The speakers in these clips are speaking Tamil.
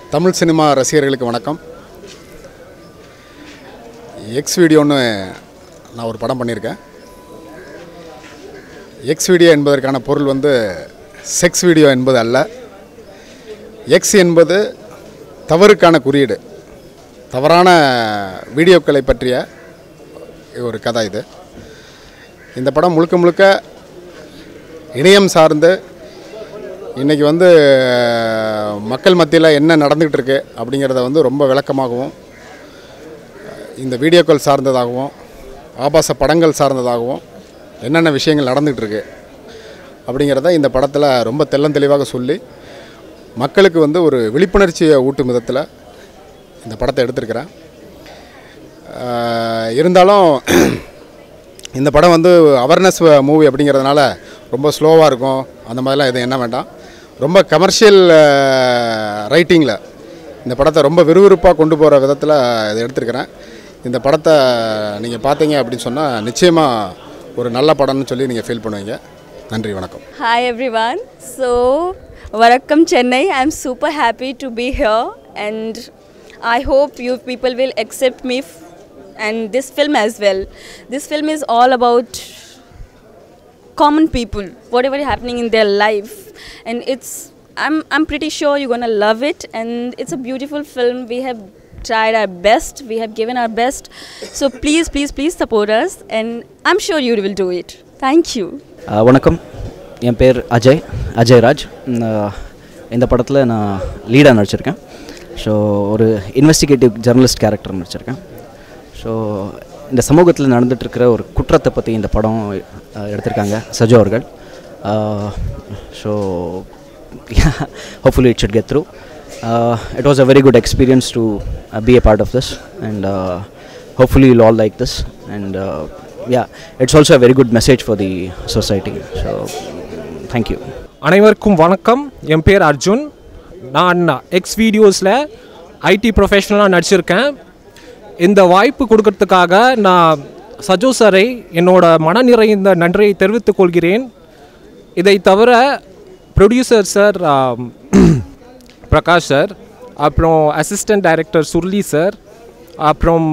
தமிழ் சினிமா ரசிகர்களுக்கு வணக்கம் எக்ஸ் வீடியோன்னு நான் ஒரு படம் பண்ணியிருக்கேன் எக்ஸ் வீடியோ என்பதற்கான பொருள் வந்து செக்ஸ் வீடியோ என்பது அல்ல எக்ஸ் என்பது தவறுக்கான குறியீடு தவறான வீடியோக்களை பற்றிய ஒரு கதை இது இந்த படம் முழுக்க முழுக்க இணையம் சார்ந்து இன்றைக்கி வந்து மக்கள் மத்தியில் என்ன நடந்துக்கிட்டு இருக்கு அப்படிங்கிறத வந்து ரொம்ப விளக்கமாகவும் இந்த வீடியோக்கள் சார்ந்ததாகவும் ஆபாச படங்கள் சார்ந்ததாகவும் என்னென்ன விஷயங்கள் நடந்துகிட்டு இருக்கு அப்படிங்கிறத இந்த படத்தில் ரொம்ப தெள்ளந்தெளிவாக சொல்லி மக்களுக்கு வந்து ஒரு விழிப்புணர்ச்சியை ஊட்டும் விதத்தில் இந்த படத்தை எடுத்திருக்கிறேன் ஆஹ் இருந்தாலும் இந்த படம் வந்து அவேர்னஸ் மூவி அப்படிங்கிறதுனால ரொம்ப ஸ்லோவாக இருக்கும் அந்த மாதிரிலாம் எதுவும் என்ன வேண்டாம் ரொம்ப கமர்ஷியல் ரைட்டிங்கில் இந்த படத்தை ரொம்ப விறுவிறுப்பாக கொண்டு போகிற விதத்தில் இதை எடுத்திருக்கிறேன் இந்த படத்தை நீங்கள் பார்த்தீங்க அப்படின்னு சொன்னால் நிச்சயமாக ஒரு நல்ல படம்னு சொல்லி நீங்கள் ஃபீல் பண்ணுவீங்க நன்றி வணக்கம் Hi everyone. So, Varakkam Chennai. I'm super happy to be here and I hope you people will accept me f- and this film as well. This film is all about common people, whatever is happening in their life and it's I'm I'm pretty sure you're going to love it and it's a beautiful film. We have tried our best. We have given our best. So please please please support us and I'm sure you will do it. Thank you. ஆ, வணக்கம் என் பேர் அஜய் அஜய் ராஜ் ம், இந்த படத்தில் நான் லீடாக நடிச்சிருக்கேன் ஸோ ஒரு இன்வெஸ்டிகேட்டிவ் ஜெர்னலிஸ்ட் கேரக்டர் நடிச்சிருக்கேன் ஸோ இந்த சமூகத்தில் நடந்துகிட்ருக்கிற ஒரு குற்றத்தை பற்றி இந்த படம் ஆ, எடுத்திருக்காங்க சஜோ அவர்கள் so hopefully it should get through uh, it was a very good experience to uh, be a part of this and uh, hopefully you'll all like this and uh, yeah it's also a very good message for the society so thank you அனைவருக்கும் வணக்கம் என் பேர் அர்ஜுன் நான் எக்ஸ் வீடியோஸில் ஐடி ப்ரொஃபஷனலாக நடிச்சிருக்கேன் இந்த வாய்ப்பு கொடுக்கறதுக்காக நான் சஜோ சாரை என்னோட மன நிறைந்த நன்றியை தெரிவித்துக் கொள்கிறேன் இதை தவிர ப்ரொடியூசர் சார் பிரகாஷ் சார் அப்புறம் அசிஸ்டன்ட் டைரக்டர் சுர்லி சார் அப்புறம்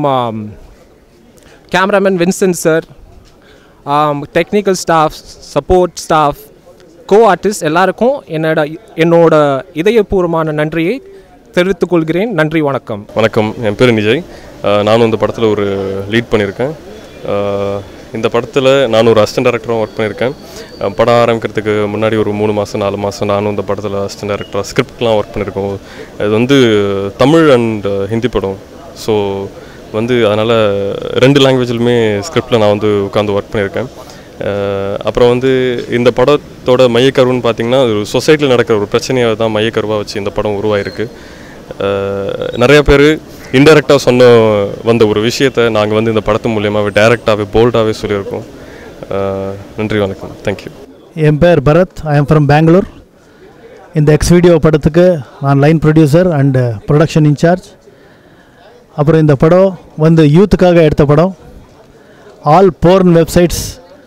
cameraman Vincent sir technical staff support staff co artist எல்லாருக்கும் என்னோட என்னோட இதயபூர்வமான நன்றியை தெரிவித்துக் கொள்கிறேன் நன்றி வணக்கம் வணக்கம் என் பேர் நிஜய் அஹ் நானும் இந்த படத்தில் ஒரு லீட் பண்ணியிருக்கேன் அஹ் இந்த படத்தில் நான் ஒரு அசிஸ்டன்ட் டேரக்டரும் ஒர்க் பண்ணியிருக்கேன் அஹ் படம் ஆரம்பிக்கிறதுக்கு முன்னாடி ஒரு மூணு மாதம் நாலு மாதம் நானும் இந்த படத்தில் அசிஸ்டன்ட் டேரக்டராக ஸ்கிரிப்ட்லாம் ஒர்க் பண்ணியிருக்கோம் இது வந்து தமிழ் அண்ட் ஹிந்தி படம் ஸோ வந்து அதனால் ரெண்டு லாங்குவேஜிலுமே ஸ்கிரிப்டில் நான் வந்து உட்காந்து ஒர்க் பண்ணியிருக்கேன் அஹ் அப்புறம் வந்து இந்த படத்தோட மையக்கருவுன்னு பார்த்தீங்கன்னா ஒரு சொசைட்டியில் நடக்கிற ஒரு பிரச்சனையை தான் மையக்கருவாக வச்சு இந்த படம் உருவாயிருக்கு அஹ் நிறைய பேர் இன்டெரக்டாக சொன்ன வந்த ஒரு விஷயத்தை நாங்கள் வந்து இந்த படத்து மூலியமாகவே டைரெக்டாகவே போல்டாகவே சொல்லியிருக்கோம் அஹ் நன்றி வணக்கம் தேங்க்யூ என் பேர் Bharath I am from Bangalore இந்த எக்ஸ் வீடியோ படத்துக்கு நான் line producer and production in charge அப்புறம் இந்த படம் வந்து யூத்துக்காக எடுத்த படம் ஆல் போர்ன் வெப்சைட்ஸ்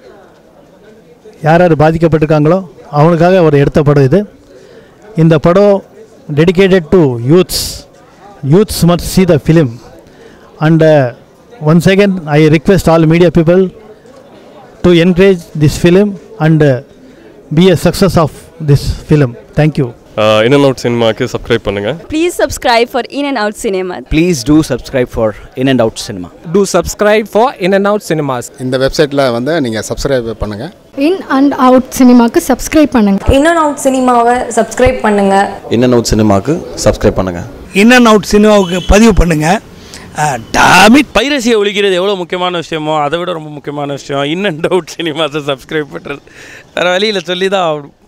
யார் யார் பாதிக்கப்பட்டிருக்காங்களோ அவனுக்காக அவர் எடுத்த படம் இது இந்த படம் dedicated to youths youths must see the film and once again I request all media people to encourage this film and uh, be a success of this film. Thank you. In and out சினிமாவுக்கு சப்ஸ்கிரைப் பண்ணுங்கள் Please subscribe for In and Out Cinema. please do subscribe for in and out cinema to subscribe for in and out cinemas இந்த வெப்சைட்டில் வந்து நீங்கள் சப்ஸ்கிரைப் பண்ணுங்கள் இன் அண்ட் அவுட் சினிமாக்கு சப்ஸ்கிரைப் பண்ணுங்க இன் அண்ட் அவுட் சினிமாவை சப்ஸ்கிரைப் பண்ணுங்க இன் அண்ட் அவுட் சினிமாவுக்கு சப்ஸ்கிரைப் பண்ணுங்கள் இன் அண்ட் அவுட் சினிமாவுக்கு பதிவு பண்ணுங்க டாமிட் பைரசியை ஒழிக்கிறது எவ்வளோ முக்கியமான விஷயமோ அதை விட ரொம்ப முக்கியமான விஷயம் இன் அண்ட் அவுட் சினிமாஸை சப்ஸ்கிரைப் பண்ணுறது வேறு வழியில் சொல்லி தான் ஆகணும்